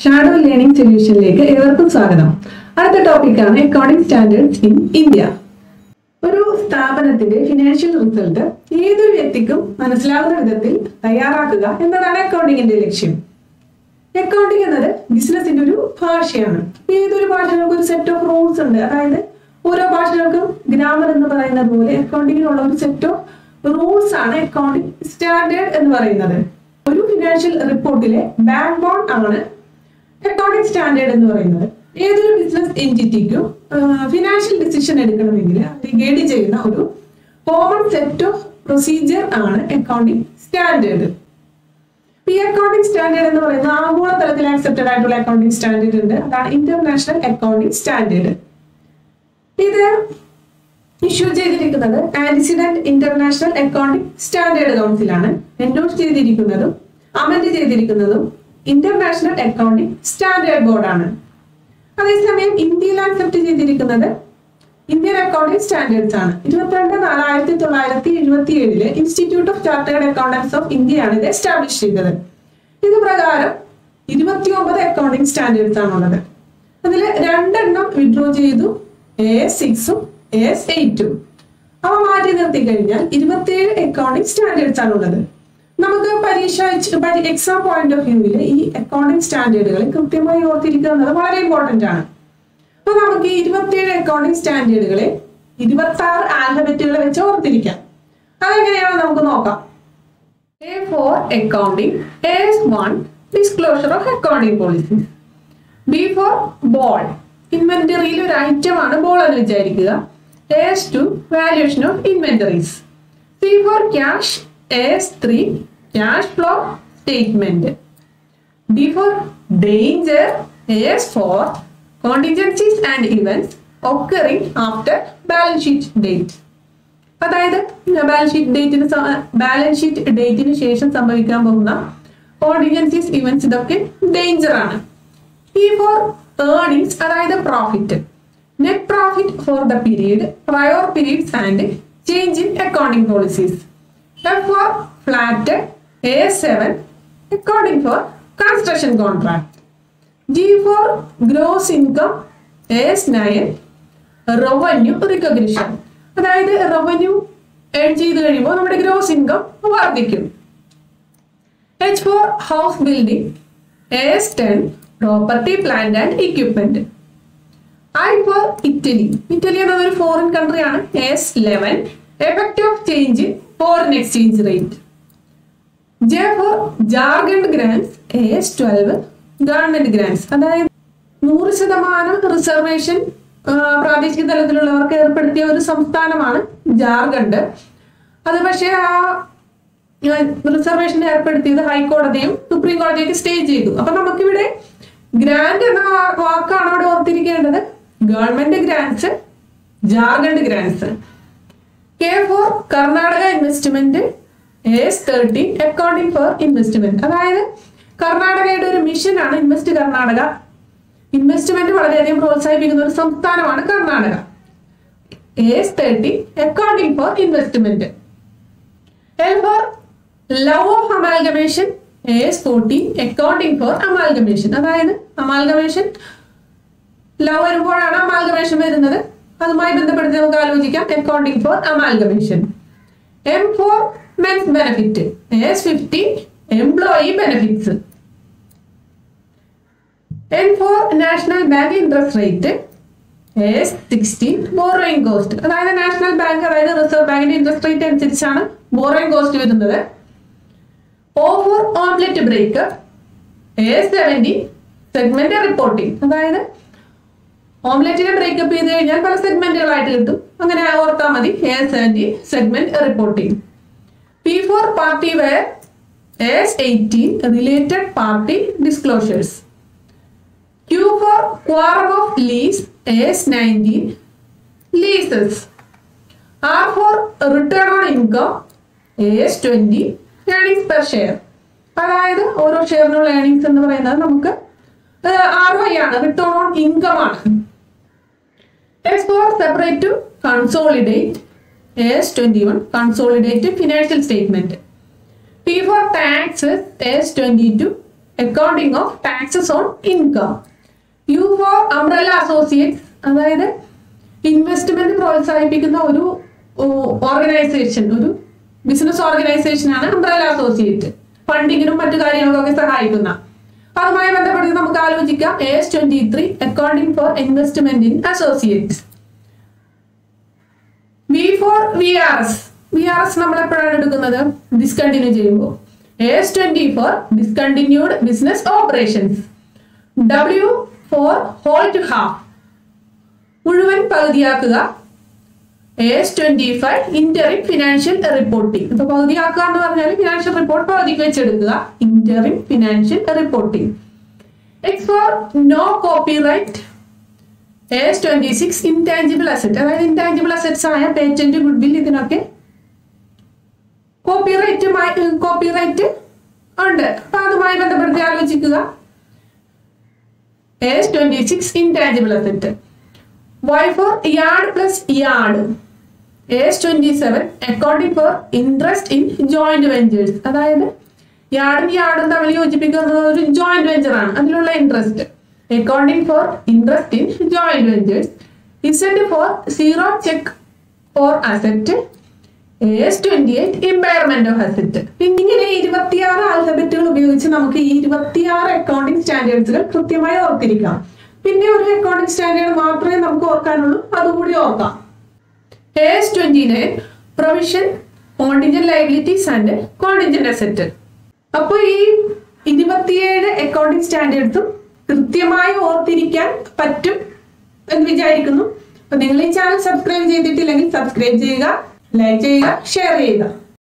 shadow learning സൊല്യൂഷനിലേക്ക് ഏവർക്കും സ്വാഗതം അടുത്ത ടോപ്പിക്കാണ് അക്കൗണ്ടിംഗ് സ്റ്റാൻഡേർഡ്സ് ഇൻ ഇന്ത്യ ഒരു സ്ഥാപനത്തിന്റെ ഫിനാൻഷ്യൽ റിസൾട്ട് ഏതൊരു വ്യക്തിക്കും മനസ്സിലാവുന്ന വിധത്തിൽ തയ്യാറാക്കുക എന്നതാണ് അക്കൗണ്ടിങ്ങിന്റെ ലക്ഷ്യം അക്കൗണ്ടിംഗ് എന്നത് ബിസിനസിന്റെ ഒരു ഭാഷയാണ് ഏതൊരു ഭാഷകൾക്കും ഒരു സെറ്റ് ഓഫ് റൂൾസ് ഉണ്ട് അതായത് ഓരോ ഭാഷകൾക്കും ഗ്രാമർ എന്ന് പറയുന്നത് പോലെ അക്കൗണ്ടിങ്ങിനുള്ള ഒരു സെറ്റ് ഓഫ് റൂൾസ് ആണ് അക്കൗണ്ടിംഗ് സ്റ്റാൻഡേർഡ് എന്ന് പറയുന്നത് ഒരു ഫിനാൻഷ്യൽ റിപ്പോർട്ടിലെ ബാക്ക് ബോൺ ആണ് അക്കൗണ്ടിംഗ് സ്റ്റാൻഡേർഡ് എന്ന് പറയുന്നത് ഏതൊരു ബിസിനസ് എൻറ്റിറ്റിക്കും ഫിനാൻഷ്യൽ ഡിസിഷൻ എടുക്കണമെങ്കിൽ ഗൈഡ് ചെയ്യുന്ന ഒരു കോമൺ സെറ്റ് ഓഫ് പ്രൊസീജിയർ ആണ് അക്കൗണ്ടിംഗ് സ്റ്റാൻഡേർഡ് ഈ അക്കൗണ്ടിംഗ് സ്റ്റാൻഡേർഡ് എന്ന് പറയുന്നത് ആഗോള തലത്തിൽ ആക്സെപ്റ്റഡ് ആയിട്ടുള്ള അക്കൗണ്ടിംഗ് സ്റ്റാൻഡേർഡ് ഉണ്ട് അതാണ് ഇന്റർനാഷണൽ അക്കൗണ്ടിംഗ് സ്റ്റാൻഡേർഡ് ഇത് ഇഷ്യൂ ചെയ്തിരിക്കുന്നത് ആന്റിസിഡന്റ് ഇന്റർനാഷണൽ അക്കൗണ്ടിംഗ് സ്റ്റാൻഡേർഡ് കൗൺസിലാണ് എൻഡോസ് ചെയ്തിരിക്കുന്നതും അമെന്റ് ചെയ്തിരിക്കുന്നതും ഇന്റർനാഷണൽ അക്കൗണ്ടിംഗ് സ്റ്റാൻഡേർഡ് ബോർഡാണ് അതേസമയം ഇന്ത്യയിൽ ആക്സെപ്റ്റ് ചെയ്തിരിക്കുന്നത് ഇന്ത്യൻ അക്കൗണ്ടിംഗ് സ്റ്റാൻഡേർഡ്സ് ആണ് ഇരുപത്തിരണ്ട് നാല് ആയിരത്തി തൊള്ളായിരത്തി എഴുപത്തി ഏഴില് Institute of Chartered Accountants of ഇന്ത്യയാണ് ഇത് എസ്റ്റാബ്ലിഷ് ചെയ്തത് ഇത് പ്രകാരം ഇരുപത്തിയൊമ്പത് അക്കൗണ്ടിംഗ് സ്റ്റാൻഡേർഡ്സ് ആണുള്ളത് അതിൽ രണ്ടെണ്ണം വിഡ്രോ ചെയ്തു എ സിക്സും എ എസ് എയ്റ്റും അവ മാറ്റി നിർത്തി കഴിഞ്ഞാൽ ഇരുപത്തിയേഴ് അക്കൗണ്ടിംഗ് സ്റ്റാൻഡേർഡ്സ് ആണുള്ളത് നമുക്ക് പരീക്ഷ എക്സാം പോയിന്റ് ഓഫ് വ്യൂവിൽ ഈ അക്കൗണ്ടിംഗ് സ്റ്റാൻഡേർഡുകൾ കൃത്യമായി ഓർത്തിരിക്കുക എന്നത് വളരെ ഇമ്പോർട്ടന്റ് ആണ് അപ്പൊ നമുക്ക് ഈ ഇരുപത്തിയേഴ് അക്കൗണ്ടിംഗ് സ്റ്റാൻഡേർഡുകളെ ഇരുപത്തി ആറ് ആൽഫബറ്റുകൾ വെച്ച് ഓർത്തിരിക്കാം അതെങ്ങനെയാണ് നമുക്ക് നോക്കാം A for accounting S one disclosure of accounting policy B for ball ഇൻവെന്ററിയിൽ ഒരു ഐറ്റം ആണ് ബോൾ എന്ന് വിചാരിക്കുക S two valuation of inventories C for cash S three cash flow statement D for danger S four contingencies and events occurring after balance sheet date അതായത് balance sheet ഡേറ്റിന് balance sheet ഡേറ്റിന് ശേഷം സംഭവിക്കാൻ പോകുന്ന കോണ്ടിജൻസീസ് events ഇതൊക്കെ danger ആണ് E for earnings അതായത് profit net profit for the period prior periods and change in accounting policies F for flat A seven accounting for construction contract G for gross income S nine revenue recognition അതായത് revenue earn ചെയ്ത് കഴിയുമ്പോൾ നമ്മുടെ gross income വർദ്ധിക്കും H for house building S ten property plant and equipment I for Italy Italy എന്നത് ഒരു foreign കൺട്രിയാണ് S eleven effect of change foreign exchange rate J for Jharkhand grants S twelve government grants അതായത് നൂറ് ശതമാനം reservation പ്രാദേശിക തലത്തിലുള്ളവർക്ക് ഏർപ്പെടുത്തിയ ഒരു സംസ്ഥാനമാണ് ജാർഖണ്ഡ് അത് പക്ഷേ ആ റിസർവേഷൻ ഏർപ്പെടുത്തിയത് ഹൈക്കോടതിയും സുപ്രീം കോടതിയൊക്കെ സ്റ്റേ ചെയ്തു അപ്പൊ നമുക്കിവിടെ ഗ്രാൻഡ് എന്ന വാക്കാണ് അവിടെ ഓർത്തിരിക്കേണ്ടത് government grants Jharkhand grants K for Karnataka investment S thirty accounting for investment അതായത് കർണാടകയുടെ ഒരു മിഷനാണ് ഇൻവെസ്റ്റ് കർണാടക ഇൻവെസ്റ്റ്മെന്റ് വളരെയധികം പ്രോത്സാഹിപ്പിക്കുന്ന ഒരു സംസ്ഥാനമാണ് Karnataka S thirty accounting for investment L for love of amalgamation S forty accounting for amalgamation അതായത് അമാൽഗമേഷൻ ലവ് വരുമ്പോഴാണ് അമാൽഗമേഷൻ വരുന്നത് അതുമായി ബന്ധപ്പെടുത്തി നമുക്ക് ആലോചിക്കാം accounting for amalgamation M for men's benefit S fifty employee benefits N for national bank interest rate S sixteen borrowing cost അതായത് national bank അതായത് reserve ബാങ്കിന്റെ ഇൻട്രസ്റ്റ് റേറ്റ് അനുസരിച്ചാണ് ബോറോയിങ് കോസ്റ്റ് വരുന്നത് O for omelette break A seventy segment reporting അതായത് ഓംലെറ്റിനെ breakup ചെയ്ത് കഴിഞ്ഞാൽ പല സെഗ്മെന്റുകളായിട്ട് കിട്ടും അങ്ങനെ ഓർത്താൽ മതി A seventy segment reporting P for party wear S eighteen related party disclosures Q for quorum of lease S nineteen leases R for return on income S twenty earnings per share അതായത് ഓരോ ഷെയറിനുള്ള earnings എന്ന് പറയുന്നത് നമുക്ക് R Y ആണ് return on income ആണ് S for separate to consolidate S twenty one consolidate financial statement P for taxes S twenty two accounting of taxes on income U for umbrella associates അതായത് investment പ്രോത്സാഹിപ്പിക്കുന്ന ഒരു organisation ഒരു business organisation ആണ് umbrella associate ഫണ്ടിങ്ങിനും മറ്റു കാര്യങ്ങൾക്കൊക്കെ സഹായിക്കുന്ന അതുമായി ബന്ധപ്പെട്ട് നമുക്ക് ആലോചിക്കാം S twenty three accounting for investment in associates V for V R S V R S നമ്മൾ എപ്പോഴാണ് എടുക്കുന്നത് ഡിസ്കണ്ടിന്യൂ ചെയ്യുമ്പോൾ S twenty four discontinued business operations W for whole to half മുഴുവൻ പകുതിയാക്കുക S twenty five interim financial reporting ഇപ്പൊ പകുതിയാക്കുക എന്ന് പറഞ്ഞാൽ ഫിനാൻഷ്യൽ റിപ്പോർട്ട് പകുതിക്ക് വെച്ചെടുക്കുക interim financial reporting X for no copyright S twenty six intangible asset അതായത് intangible assets ആയ പേറ്റന്റ് ഗുഡ്വിൽ ഇതിനൊക്കെ കോപ്പിറൈറ്റ് കോപ്പിറൈറ്റ് ഉണ്ട് അപ്പൊ അതുമായി ബന്ധപ്പെടുത്തി ആലോചിക്കുക S twenty six intangible asset Y for yard plus yard S twenty seven accounting for interest in joint ventures അതായത് യാർഡും യാർഡും തമ്മിൽ യോജിപ്പിക്കുന്നത് ഒരു ജോയിന്റ് വെഞ്ചർ ആണ് അതിലുള്ള interest accounting for interest in joint ventures ഇസെന്റ് for zero check for asset S twenty eight impairment of asset ഇങ്ങനെ ഇരുപത്തിയാറ് ആൽഫബറ്റുകൾ ഉപയോഗിച്ച് നമുക്ക് ഈ ഇരുപത്തിയാറ് അക്കൗണ്ടിംഗ് സ്റ്റാൻഡേർഡ്സുകൾ കൃത്യമായി ഓർത്തിരിക്കാം പിന്നെ ഒരു അക്കൗണ്ടിംഗ് സ്റ്റാൻഡേർഡ് മാത്രമേ നമുക്ക് ഓർക്കാനുള്ളൂ അതുകൂടി ഓർക്കാം S twenty nine provision contingent liabilities and contingent asset അപ്പോൾ ഈ ഇരുപത്തിയേഴ് അക്കൗണ്ടിംഗ് സ്റ്റാൻഡേർഡ്സും കൃത്യമായി ഓർത്തിരിക്കാൻ പറ്റും എന്ന് വിചാരിക്കുന്നു അപ്പൊ നിങ്ങൾ ഈ ചാനൽ സബ്സ്ക്രൈബ് ചെയ്തിട്ടില്ലെങ്കിൽ സബ്സ്ക്രൈബ് ചെയ്യുക ലൈക്ക് ചെയ്യുക ഷെയർ ചെയ്യുക